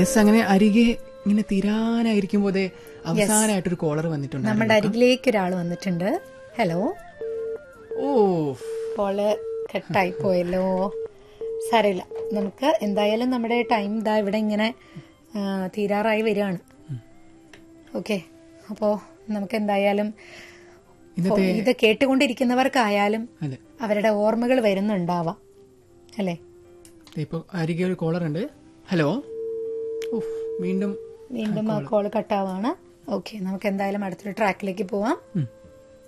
Yes അങ്ങനെ അരികെ ഇങ്ങനെ തീരാനായിരിക്കുമ്പോ ദേ അവസാനമായിട്ടൊരു കോളർ വന്നിട്ടുണ്ട് നമ്മുടെ അരികിലേക്ക് ഒരാൾ വന്നിട്ടുണ്ട് ഹലോ ഓ കോള് കട്ടായി പോയല്ലോ സാരമില്ല നമുക്ക് എന്തായാലും നമ്മുടെ ടൈം ഇതാ ഇവിടെ ഇങ്ങനെ ആ, തീരാറായി വരികയാണ് ഓക്കെ അപ്പോ നമുക്ക് എന്തായാലും ഇന്നത്തെ ഇത് കേട്ടുകൊണ്ടിരിക്കുന്നവർക്കായാലും അതെ അവരുടെ ഓർമ്മകൾ വരുന്നുണ്ടാവാം അല്ലേ ദേ ഇപ്പൊ അരികെ ഒരു കോളർ ഉണ്ട് ഹലോ ഉഫ്, വീണ്ടും വീണ്ടും ആ കോള് കട്ടാവാണ് ഓക്കെ നമുക്ക് എന്തായാലും അടുത്തൊരു ട്രാക്കിലേക്ക് പോവാം ഉം.